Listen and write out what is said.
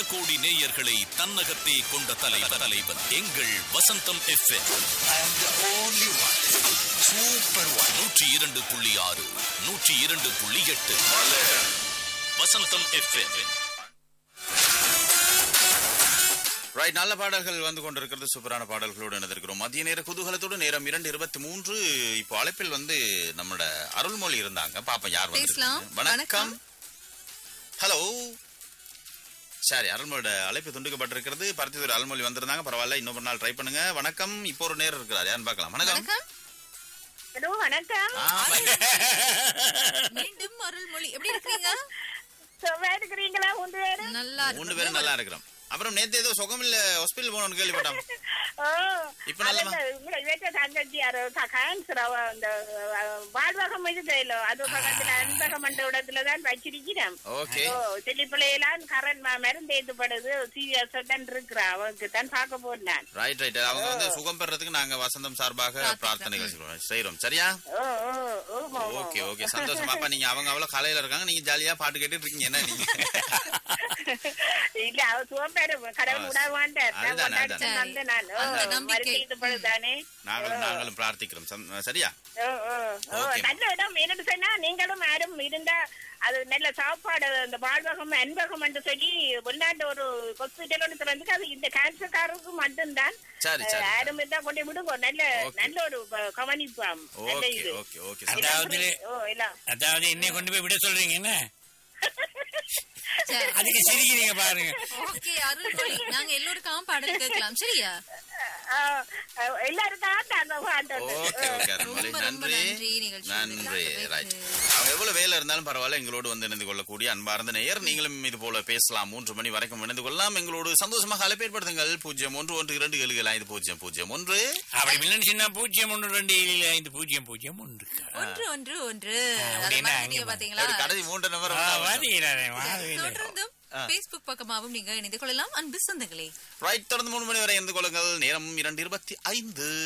கோடி நேயர்களை தன்னகத்தே கொண்ட தலைவர் தலைவர் எங்கள் வசந்தம் எஃப்எம் சூப்பர் ஒன் நூற்றி இரண்டு புள்ளி ஆறு நூற்றி இரண்டு புள்ளி எட்டு வசந்தம் எஃப்எம் ரைட் நல்ல பாடல்கள் வந்து கொண்டிருக்கிறது சூப்பரான பாடல்களோடு இணைந்திருக்கிறோம் மதிய நேர குதூகலத்தோடு நேரம் இரண்டு இருபத்தி மூன்று இப்போ அழைப்பில் வந்து நம்மளோட அருள்மொழி இருந்தாங்க பாப்போம் யார் பேசலாம். வந்து வணக்கம் ஹலோ சரி அருள்மொழியோட அழைப்பு துண்டிக்கப்பட்டிருக்கிறது பருத்தித்துறை அருள்மொழி வந்திருந்தாங்க பரவாயில்ல இன்னொரு நாள் ட்ரை பண்ணுங்க வணக்கம் இப்போ ஒரு நேரம் இருக்கிறார் யாருன்னு பார்க்கலாம் வணக்கம் வணக்கம் ஹலோ வணக்கம் ஆ, மீண்டும் அருள்மொழி எப்படி இருக்கீங்க சும்மா இருக்கிறீங்களா உண்டு பேரு நல்லா மூணு பேரும் நல்லா இருக்கிறோம் அப்புறம் நேத்து ஏதோ சுகம் இல்ல ஹாஸ்பிட்டல் போனோம்னு கேள்விப்பட்டோம் ஓ இப்ப நல்ல அதுல உங்களை இவற்றை தங்கச்சி யாரு கேன்சர் அவ அந்த அஹ், வாழ்வகம் இருக்குல்ல அது பக்கத்துல அன்பக மண்டபத்துல தான் வச்சிருக்கிறேன் ஓகே ஓ செல்லி பிள்ளையெல்லாம் கரண் மருந்து ஏத்துப்படுது சீரியஸ் தான் இருக்கிறா அவனுக்கு தான் பார்க்க போனான் ரைட் ரைட் அவங்க வந்து சுகம் பெறதுக்கு நாங்க வசந்தம் சார்பாக பிரார்த்தனைகள் செய்றோம். செய்றோம் சரியா ஓ ஓ ஓ ஓகே ஓகே சந்தோஷம் பாப்பா நீங்க அவங்க அவ்வளவு காலையில இருக்காங்க நீங்க ஜாலியா பாட்டு கேட்டுட்டு இருக்கீங்க என்ன நீங்க இல்ல அவ சுகம் பெற கடவுள் ஆ, விடவாண்டார் நான் அதுதான், கொண்டாடிட்டு அதுதான். வந்தேன் நான் ஓ, அந்த நம்பிக்கை. மருந்து ஏத்துப்படுதானே நாங்களும் நாங்களும் பிரார்த்திக்கிறோம் சந்- சரியா ஓ, ஓ, ஓ, Okay. நல்ல இடம் என்னன்னு சொன்னா நீங்களும் யாரும் இருந்தா அது நல்ல சாப்பாடு அந்த வாழ்வகம் அன்பகம் என்று சொல்லி வெளிநாட்டு ஒரு ஹாஸ்பிட்டல் ஒன்று திறந்துக்கு அது இந்த கேன்சர்காரருக்கு மட்டும்தான் சரி சரி யாரும் இருந்தா கொண்டு விடுங்க நல்ல Okay. நல்ல ஒரு ப- கவனிப்பாம் நல்ல ஓகே இது ஓகே ஓகே எல்லாம் அதாவது- free. ஓ எல்லாம் அதாவது என்னை கொண்டு போய் விட சொல்றீங்க என்ன சரி. அதுக்கு சிரிக்கிறீங்க பாருங்க ஓகே அருள்மொழி நாங்க எல்லோருக்கும் பாடல் கேட்கலாம் சரியா ஆ, ஆ, எல்லாரும் தான் அந்த பாட்டோட ஓகே ஓகே அருண்மொழி ரொம்ப ரொம்ப நன்றி நன்றி நிகழ்ச்சியில் நன்றி கலந்தமைக்கு. ரைட் அவங்க எவ்வளவு வேலை இருந்தாலும் பரவாயில்ல எங்களோடு வந்து இணைந்து கொள்ளக்கூடிய அன்பார்ந்த நேயர் நீங்களும் இது போல பேசலாம் மூன்று மணி வரைக்கும் இணைந்து கொள்ளலாம் எங்களோடு சந்தோஷமாக அழைப்பேற்படுத்துங்கள் பூஜ்ஜியம் ஒன்று ஒன்று இரண்டு ஏழு ஏழு ஐந்து பூஜ்ஜியம் பூஜ்ஜியம் ஒன்று அப்படி இல்லைன்னு சொன்னா பூஜ்ஜியம் ஒன்று ரெண்டு ஏழு ஐந்து பூஜ்ஜியம் பூஜ்ஜியம் ஒன்று ஒன்று ஒன்று ஒன்று ஆ, அதை அப்படின்னா மறந்துட்டீங்க அங்கே பாத்தீங்களா அப்படி கடைசி மூன்று நம்பர் ஆ, வாதிக்கிறாரே, வாதிக்கிறாரே. தொடர்ந்தும் பேஸ்புக் பக்கமாகவும் நீங்க இணைந்து கொள்ளலாம் அன்பு சொந்தங்களே ரைட் தொடர்ந்து மூணு மணி வரை இருந்து கொள்ளுங்கள் நேரம் இரண்டு இருபத்தி ஐந்து